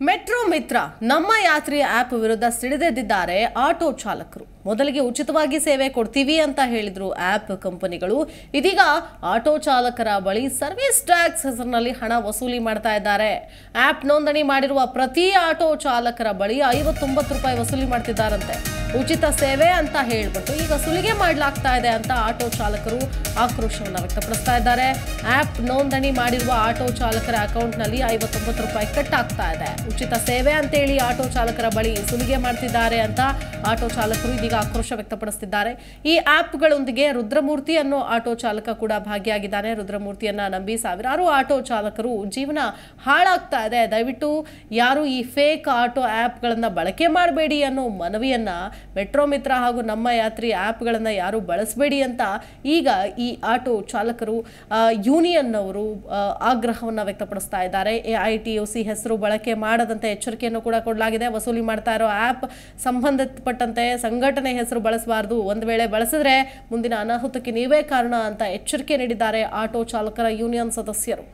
metro ಮಿತ್ರ ನಮ್ಮ ಯಾತ್ರಿ app ವಿರುದ್ಧ ಸಿಡಿದೆದ್ದಿದ್ದಾರೆ auto ಚಾಲಕರು ಮೊದಲಿಗೆ ಉಚಿತವಾಗಿ ಸೇವೆ ಕೊಡ್ತೀವಿ ಅಂತ ಹೇಳಿದ್ರು ಆಪ್ ಕಂಪನಿಗಳು ಇದೀಗ ಆಟೋ ಚಾಲಕರ ಬಳಿ ಸರ್ವಿಸ್ ಟ್ಯಾಕ್ಸ್ ಹೆಸರಿನಲ್ಲಿ ಹಣ ವಸೂಲಿ ಮಾಡ್ತಾ ಇದ್ದಾರೆ ಆಪ್ ನೋಂದಣಿ ಮಾಡಿರುವ ಪ್ರತಿ ಆಟೋ ಚಾಲಕರ ಬಳಿ ಐವತ್ತೊಂಬತ್ತು ರೂಪಾಯಿ ವಸೂಲಿ ಮಾಡ್ತಿದ್ದಾರಂತೆ ಉಚಿತ ಸೇವೆ ಅಂತ ಹೇಳ್ಬಿಟ್ಟು ಈಗ ಸುಲಿಗೆ ಮಾಡಲಾಗ್ತಾ ಇದೆ ಅಂತ ಆಟೋ ಚಾಲಕರು ಆಕ್ರೋಶವನ್ನು ವ್ಯಕ್ತಪಡಿಸ್ತಾ ಇದ್ದಾರೆ ಆಪ್ ನೋಂದಣಿ ಮಾಡಿರುವ ಆಟೋ ಚಾಲಕರ ಅಕೌಂಟ್ನಲ್ಲಿ ಐವತ್ತೊಂಬತ್ತು ರೂಪಾಯಿ ಕಟ್ ಆಗ್ತಾ ಇದೆ ಉಚಿತ ಸೇವೆ ಅಂತೇಳಿ ಆಟೋ ಚಾಲಕರ ಬಳಿ ಸುಲಿಗೆ ಮಾಡ್ತಿದ್ದಾರೆ ಅಂತ ಆಟೋ ಚಾಲಕರು ಇದೀಗ ಆಕ್ರೋಶ ವ್ಯಕ್ತಪಡಿಸುತ್ತಿದ್ದಾರೆ ಈ ಆಪ್ಗಳೊಂದಿಗೆ ರುದ್ರಮೂರ್ತಿ ಅನ್ನೋ ಆಟೋ ಚಾಲಕ ಕೂಡ ಭಾಗಿಯಾಗಿದ್ದಾನೆ ರುದ್ರಮೂರ್ತಿಯನ್ನ ನಂಬಿ ಸಾವಿರಾರು ಆಟೋ ಚಾಲಕರು ಜೀವನ ಹಾಳಾಗ್ತಾ ಇದೆ ದಯವಿಟ್ಟು ಯಾರು ಈ ಫೇಕ್ ಆಟೋ ಆ್ಯಪ್ಗಳನ್ನು ಬಳಕೆ ಮಾಡಬೇಡಿ ಅನ್ನೋ ಮನವಿಯನ್ನ ಮೆಟ್ರೋ ಮಿತ್ರ ಹಾಗೂ ನಮ್ಮ ಯಾತ್ರಿ ಆ್ಯಪ್ಗಳನ್ನು ಯಾರು ಬಳಸಬೇಡಿ ಅಂತ ಈಗ ಈ ಆಟೋ ಚಾಲಕರು ಆ, ಯೂನಿಯನ್ ಅವರು ಆ, ಆಗ್ರಹವನ್ನ ವ್ಯಕ್ತಪಡಿಸ್ತಾ ಇದ್ದಾರೆ A I T U C ಹೆಸರು ಬಳಕೆ ಮಾಡದಂತೆ ಎಚ್ಚರಿಕೆಯನ್ನು ಕೂಡ ಕೊಡಲಾಗಿದೆ ವಸೂಲಿ ಮಾಡ್ತಾ ಇರೋ ಆ್ಯಪ್ ಸಂಬಂಧಪಟ್ಟಂತೆ ಸಂಘಟನೆ ಹೆಸರು ಬಳಸಬಾರದು ಒಂದು ವೇಳೆ ಬಳಸಿದ್ರೆ ಮುಂದಿನ ಅನಾಹುತಕ್ಕೆ ನೀವೇ ಕಾರಣ ಅಂತ ಎಚ್ಚರಿಕೆ ನೀಡಿದ್ದಾರೆ ಆಟೋ ಚಾಲಕರ ಯೂನಿಯನ್ ಸದಸ್ಯರು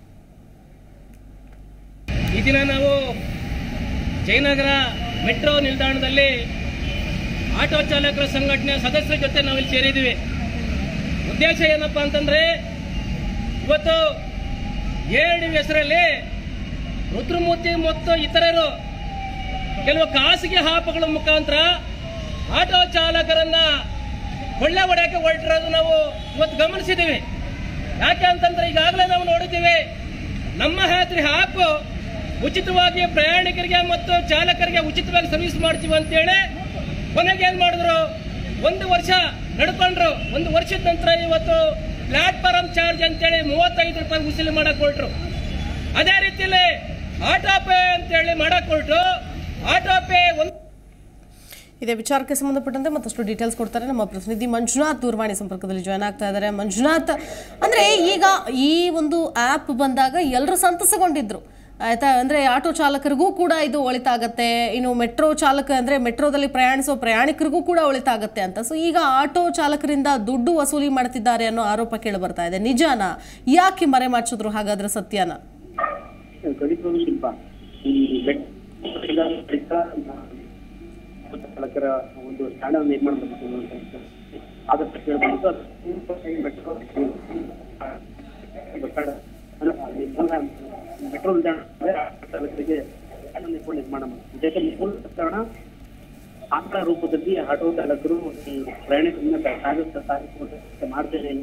ಈ ದಿನ ನಾವು ಜಯನಗರ ಮೆಟ್ರೋ ನಿಲ್ದಾಣದಲ್ಲಿ ಆಟೋ ಚಾಲಕರ ಸಂಘಟನೆಯ ಸದಸ್ಯರ ಜೊತೆ ನಾವಿಲ್ಲಿ ಸೇರಿದ್ದೀವಿ ಉದ್ದೇಶ ಏನಪ್ಪ ಅಂತಂದ್ರೆ ಇವತ್ತು ಏಳು ಹೆಸರಲ್ಲಿ ರುದ್ರಮೂರ್ತಿ ಮತ್ತು ಇತರರು ಕೆಲವು ಖಾಸಗಿ ಹಾಪಗಳ ಮುಖಾಂತರ ಆಟೋ ಚಾಲಕರನ್ನ ಕೊಳ್ಳೆ ಹೊಡೆಯಕ್ಕೆ ಹೊರಟಿರೋದು ನಾವು ಇವತ್ತು ಗಮನಿಸಿದ್ದೀವಿ ಯಾಕೆ ಅಂತಂದ್ರೆ ಈಗಾಗಲೇ ನಾವು ನೋಡಿದ್ದೀವಿ ನಮ್ಮ ಯಾತ್ರಿ ಆಪ್ ಉಚಿತವಾಗಿ ಪ್ರಯಾಣಿಕರಿಗೆ ಮತ್ತು ಚಾಲಕರಿಗೆ ಉಚಿತವಾಗಿ ಸರ್ವಿಸ್ ಮಾಡ್ತೀವಿ ಅಂತೇಳಿ ಕೊನೆಗೆ ಏನ್ ಮಾಡಿದ್ರು ಒಂದು ವರ್ಷ ನಡ್ಕೊಂಡ್ರು ಒಂದು ವರ್ಷದ ನಂತರ ಇವತ್ತು ಪ್ಲಾಟ್ಫಾರ್ಮ್ ಚಾರ್ಜ್ ಅಂತೇಳಿ ಮೂವತ್ತೈದು ರೂಪಾಯಿ ವಸೂಲಿ ಮಾಡಕ್ ಹೊರಟ್ರು ಅದೇ ರೀತಿಯಲ್ಲಿ ಆಟೋ ಪೇ ಅಂತೇಳಿ ಮಾಡಕ್ ಹೊರಟು ಆಟೋ ಪೇ ಒಂದು ಇದೇ ವಿಚಾರಕ್ಕೆ ಸಂಬಂಧಪಟ್ಟಂತೆ ಮತ್ತಷ್ಟು ಡೀಟೇಲ್ಸ್ ಕೊಡ್ತಾರೆ ನಮ್ಮ ಪ್ರತಿನಿಧಿ ಮಂಜುನಾಥ್ ದೂರವಾಣಿ ಸಂಪರ್ಕದಲ್ಲಿ ಜಾಯ್ನ್ ಆಗ್ತಾ ಇದ್ದಾರೆ ಮಂಜುನಾಥ್ ಅಂದ್ರೆ ಈಗ ಈ ಒಂದು ಆ್ಯಪ್ ಬಂದಾಗ ಎಲ್ಲರೂ ಸಂತಸಗೊಂಡಿದ್ರು ಆಯ್ತಾ ಅಂದ್ರೆ ಆಟೋ ಚಾಲಕರಿಗೂ ಕೂಡ ಇದು ಒಳಿತಾಗತ್ತೆ ಇನ್ನು ಮೆಟ್ರೋ ಚಾಲಕ ಅಂದ್ರೆ ಮೆಟ್ರೋದಲ್ಲಿ ಪ್ರಯಾಣಿಸೋ ಪ್ರಯಾಣಿಕರಿಗೂ ಕೂಡ ಒಳಿತಾಗತ್ತೆ ಅಂತ ಸೊ ಈಗ ಆಟೋ ಚಾಲಕರಿಂದ ದುಡ್ಡು ವಸೂಲಿ ಮಾಡ್ತಿದ್ದಾರೆ ಅನ್ನೋ ಆರೋಪ ಕೇಳಿ ಬರ್ತಾ ಇದೆ ನಿಜಾನ ಯಾಕೆ ಮರೆ ಮಾಚಿದ್ರು ಹಾಗಾದ್ರೆ ಸತ್ಯನ ಕಲಿಸುವುದು ಶಿಲ್ಪ ಈ ಬೆಟ್ಟ ಚಾಲಕರ ಒಂದು ಸ್ಟ್ಯಾಂಡ್ ಅನ್ನು ನಿರ್ಮಾಣ ಮಾಡಬೇಕು ಅನ್ನುವಂಥ ಆದಷ್ಟು ಕೇಳಬಹುದು ಮೆಟ್ರೋ ಮೆಟ್ರೋ ನಿಲ್ದಾಣ ಚಾಲಕರಿಗೆ ಸ್ಟ್ಯಾಂಡ್ ಅನ್ನು ನಿರ್ಮಾಣ ನಿರ್ಮಾಣ ಮಾಡಬೇಕು ಜೊತೆ ಮೂಲ ಕಾರಣ ಆಂಗ್ಲ ರೂಪದಲ್ಲಿ ಆಟೋ ಚಾಲಕರು ಈ ಪ್ರಯಾಣಿಕರನ್ನ ಸಾಗಿಸ್ತಾ ಸಾಗಿಸುವಂತ ಮಾಡ್ತೇನೆ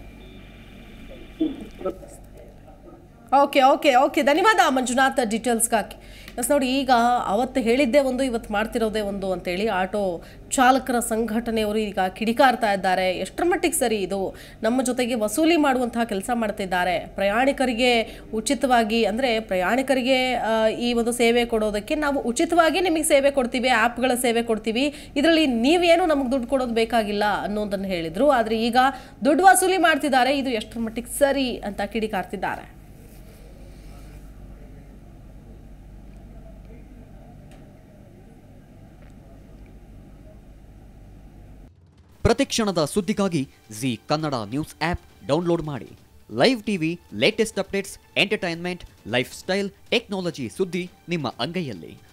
ಓಕೆ ಓಕೆ ಓಕೆ ಧನ್ಯವಾದ ಮಂಜುನಾಥ್ ಡೀಟೇಲ್ಸ್ಗಾಗಿ ಎಸ್ ನೋಡಿ ಈಗ ಅವತ್ತು ಹೇಳಿದ್ದೇ ಒಂದು ಇವತ್ತು ಮಾಡ್ತಿರೋದೇ ಒಂದು ಅಂತೇಳಿ ಆಟೋ ಚಾಲಕರ ಸಂಘಟನೆಯವರು ಈಗ ಕಿಡಿಕಾರ್ತಾ ಇದ್ದಾರೆ ಎಷ್ಟರ ಮಟ್ಟಿಗೆ ಸರಿ ಇದು ನಮ್ಮ ಜೊತೆಗೆ ವಸೂಲಿ ಮಾಡುವಂತಹ ಕೆಲಸ ಮಾಡ್ತಿದ್ದಾರೆ ಪ್ರಯಾಣಿಕರಿಗೆ ಉಚಿತವಾಗಿ ಅಂದರೆ ಪ್ರಯಾಣಿಕರಿಗೆ ಆ, ಈ ಒಂದು ಸೇವೆ ಕೊಡೋದಕ್ಕೆ ನಾವು ಉಚಿತವಾಗಿ ನಿಮಗೆ ಸೇವೆ ಕೊಡ್ತೀವಿ ಆ್ಯಪ್ಗಳ ಸೇವೆ ಕೊಡ್ತೀವಿ ಇದರಲ್ಲಿ ನೀವೇನು ನಮಗೆ ದುಡ್ಡು ಕೊಡೋದು ಬೇಕಾಗಿಲ್ಲ ಅನ್ನೋದನ್ನು ಹೇಳಿದರು ಆದರೆ ಈಗ ದುಡ್ಡು ವಸೂಲಿ ಮಾಡ್ತಿದ್ದಾರೆ ಇದು ಎಷ್ಟರ ಮಟ್ಟಿಗೆ ಸರಿ ಅಂತ ಕಿಡಿಕಾರ್ತಿದ್ದಾರೆ ಪ್ರತಿಕ್ಷಣದ ಸುದ್ದಿಗಾಗಿ Zee Kannada news app download ಮಾಡಿ live TV latest updates entertainment lifestyle technology ಸುದ್ದಿ ನಿಮ್ಮ ಅಂಗೈಯಲ್ಲಿ